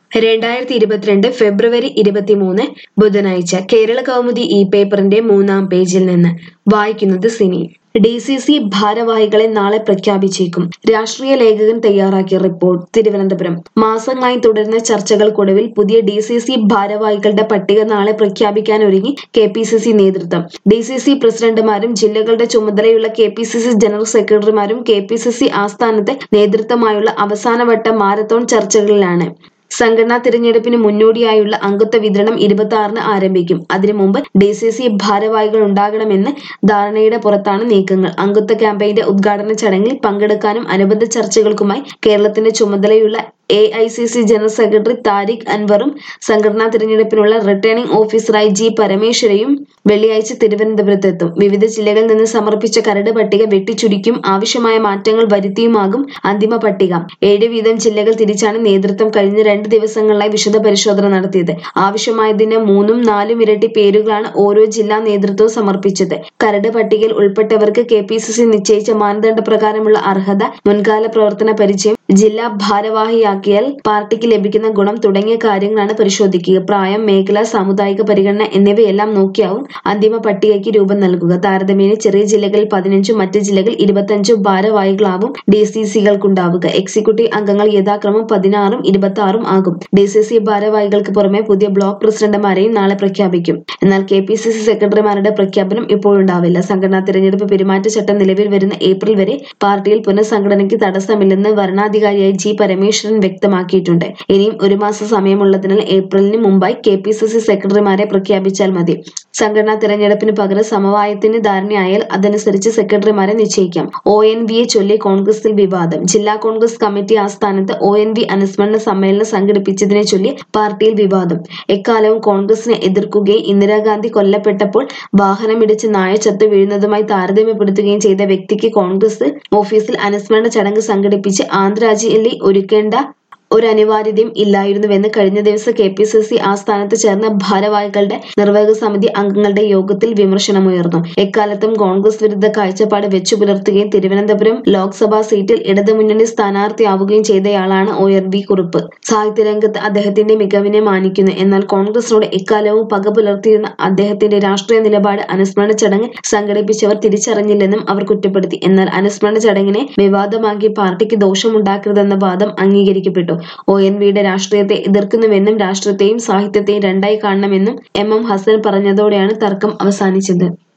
രണ്ടായിരത്തി ഇരുപത്തിരണ്ട് ഫെബ്രുവരി ഇരുപത്തിമൂന്ന് ബുധനാഴ്ച കേരള കൗമുദി ഈ പേപ്പറിന്റെ മൂന്നാം പേജിൽ നിന്ന് വായിക്കുന്നത് സിനി ഡി സി സി ഭാരവാഹികളെ നാളെ പ്രഖ്യാപിച്ചേക്കും രാഷ്ട്രീയ ലേഖകൻ തയ്യാറാക്കിയ റിപ്പോർട്ട് തിരുവനന്തപുരം മാസങ്ങളായി തുടരുന്ന ചർച്ചകൾക്കൊടുവിൽ പുതിയ ഡി സി സി ഭാരവാഹികളുടെ പട്ടിക നാളെ പ്രഖ്യാപിക്കാനൊരുങ്ങി കെ പി സി സി നേതൃത്വം ഡി സി സി പ്രസിഡന്റുമാരും ജില്ലകളുടെ ചുമതലയുള്ള K P C C general സെക്രട്ടറിമാരും കെ പി സി സി ആസ്ഥാനത്തെ നേതൃത്വമായുള്ള അവസാനവട്ട മാരത്തോൺ ചർച്ചകളിലാണ് സംഘടനാ തിരഞ്ഞെടുപ്പിന് മുന്നോടിയായുള്ള അംഗത്വ വിതരണം ഇരുപത്തി ആറിന് ആരംഭിക്കും അതിനു മുമ്പ് ഡി സി സി ഭാരവാഹികൾ ഉണ്ടാകണമെന്ന് ധാരണയുടെ പുറത്താണ് നീക്കങ്ങൾ അംഗത്വ ക്യാമ്പയിന്റെ ഉദ്ഘാടന ചടങ്ങിൽ പങ്കെടുക്കാനും അനുബന്ധ ചർച്ചകൾക്കുമായി കേരളത്തിന്റെ ചുമതലയുള്ള A I C C general secretary Tariq അൻവറും സംഘടനാ തിരഞ്ഞെടുപ്പിനുള്ള റിട്ടേണിംഗ് ഓഫീസറായി ജി പരമേശ്വരയും വെള്ളിയാഴ്ച തിരുവനന്തപുരത്തെത്തും വിവിധ ജില്ലകളിൽ നിന്ന് സമർപ്പിച്ച കരട് പട്ടിക വെട്ടിച്ചുരുക്കിയും ആവശ്യമായ മാറ്റങ്ങൾ വരുത്തിയുമാകും അന്തിമ പട്ടിക ഏഴ് വീതം ജില്ലകൾ തിരിച്ചാണ് നേതൃത്വം കഴിഞ്ഞ രണ്ട് ദിവസങ്ങളിലായി വിശദ പരിശോധന നടത്തിയത് ആവശ്യമായതിന് മൂന്നും നാലും ഇരട്ടി പേരുകളാണ് ഓരോ ജില്ലാ നേതൃത്വവും സമർപ്പിച്ചത് കരട് പട്ടികയിൽ ഉൾപ്പെട്ടവർക്ക് കെ പി സി സി നിശ്ചയിച്ച മാനദണ്ഡ പ്രകാരമുള്ള അർഹത മുൻകാല പ്രവർത്തന പരിചയം ജില്ലാ ഭാരവാഹിയാക്കിയാൽ പാർട്ടിക്ക് ലഭിക്കുന്ന ഗുണം തുടങ്ങിയ കാര്യങ്ങളാണ് പരിശോധിക്കുക പ്രായം മേഖല സാമുദായിക പരിഗണന എന്നിവയെല്ലാം നോക്കിയാവും അന്തിമ പട്ടികയ്ക്ക് രൂപം നൽകുക താരതമ്യേന ചെറിയ ജില്ലകളിൽ പതിനഞ്ചും മറ്റ് ജില്ലകളിൽ ഇരുപത്തഞ്ചും ഭാരവാഹികളാവും ഡി സി സികൾക്കുണ്ടാവുക എക്സിക്യൂട്ടീവ് അംഗങ്ങൾ യഥാക്രമം പതിനാറും ഇരുപത്തി ആറും ആകും ഡി സി സി ഭാരവാഹികൾക്ക് പുറമെ പുതിയ ബ്ലോക്ക് പ്രസിഡന്റുമാരെയും നാളെ പ്രഖ്യാപിക്കും എന്നാൽ കെ പി സി സി സെക്രട്ടറിമാരുടെ പ്രഖ്യാപനം ഇപ്പോഴുണ്ടാവില്ല സംഘടനാ തിരഞ്ഞെടുപ്പ് പെരുമാറ്റച്ചട്ടം നിലവിൽ വരുന്ന ഏപ്രിൽ വരെ പാർട്ടിയിൽ പുനഃസംഘടനയ്ക്ക് തടസ്സമില്ലെന്ന് വരണാധികാരിയായി ജി പരമേശ്വരൻ വ്യക്തമാക്കിയിട്ടുണ്ട് ഇനിയും ഒരു മാസം സമയമുള്ളതിനാൽ ഏപ്രിലിന് മുമ്പായി കെ പി സി സി സെക്രട്ടറിമാരെ പ്രഖ്യാപിച്ചാൽ മതി സംഘടനാ തിരഞ്ഞെടുപ്പിന് പകരം സമവായത്തിന് ധാരണയായാൽ അതനുസരിച്ച് സെക്രട്ടറിമാരെ നിശ്ചയിക്കാം ഒ എൻ വിയെ ചൊല്ലി കോൺഗ്രസിൽ വിവാദം ജില്ലാ കോൺഗ്രസ് കമ്മിറ്റി ആസ്ഥാനത്ത് ഒ എൻ വി അനുസ്മരണ സമ്മേളനം സംഘടിപ്പിച്ചതിനെ ചൊല്ലി പാർട്ടിയിൽ വിവാദം എക്കാലവും കോൺഗ്രസിനെ എതിർക്കുകയും ഇന്ദിരാഗാന്ധി കൊല്ലപ്പെട്ടപ്പോൾ വാഹനമിടിച്ച് നായ ചത്തു വീഴുന്നതുമായി താരതമ്യപ്പെടുത്തുകയും ചെയ്ത വ്യക്തിക്ക് കോൺഗ്രസ് ഓഫീസിൽ അനുസ്മരണ ചടങ്ങ് സംഘടിപ്പിച്ച് ആന്ധ്രാജില്ലി ഒരുക്കേണ്ട ഒരു അനിവാര്യതയും ഇല്ലായിരുന്നുവെന്ന് കഴിഞ്ഞ ദിവസം കെ പി സി സി ആസ്ഥാനത്ത് ചേർന്ന ഭാരവാഹികളുടെ നിർവാഹക സമിതി അംഗങ്ങളുടെ യോഗത്തിൽ വിമർശനമുയർന്നു എക്കാലത്തും കോൺഗ്രസ് വിരുദ്ധ കാഴ്ചപ്പാട് വെച്ചു പുലർത്തുകയും തിരുവനന്തപുരം ലോക്സഭാ സീറ്റിൽ ഇടതുമുന്നണി സ്ഥാനാർത്ഥിയാവുകയും ചെയ്തയാളാണ് ഒ എൻ വി കുറുപ്പ് സാഹിത്യരംഗത്ത് അദ്ദേഹത്തിന്റെ മികവിനെ മാനിക്കുന്നു എന്നാൽ കോൺഗ്രസിനോട് എക്കാലവും പക പുലർത്തിയിരുന്ന അദ്ദേഹത്തിന്റെ രാഷ്ട്രീയ നിലപാട് അനുസ്മരണ ചടങ്ങ് സംഘടിപ്പിച്ചവർ തിരിച്ചറിഞ്ഞില്ലെന്നും അവർ കുറ്റപ്പെടുത്തി എന്നാൽ അനുസ്മരണ ചടങ്ങിനെ വിവാദമാക്കി പാർട്ടിക്ക് ദോഷമുണ്ടാക്കരുതെന്ന വാദം അംഗീകരിക്കപ്പെട്ടു ഒ എൻ വിയുടെ രാഷ്ട്രീയത്തെ എതിർക്കുന്നുവെന്നും രാഷ്ട്രീയത്തെയും സാഹിത്യത്തെയും രണ്ടായി കാണണമെന്നും എം എം ഹസൻ പറഞ്ഞതോടെയാണ് തർക്കം അവസാനിച്ചത്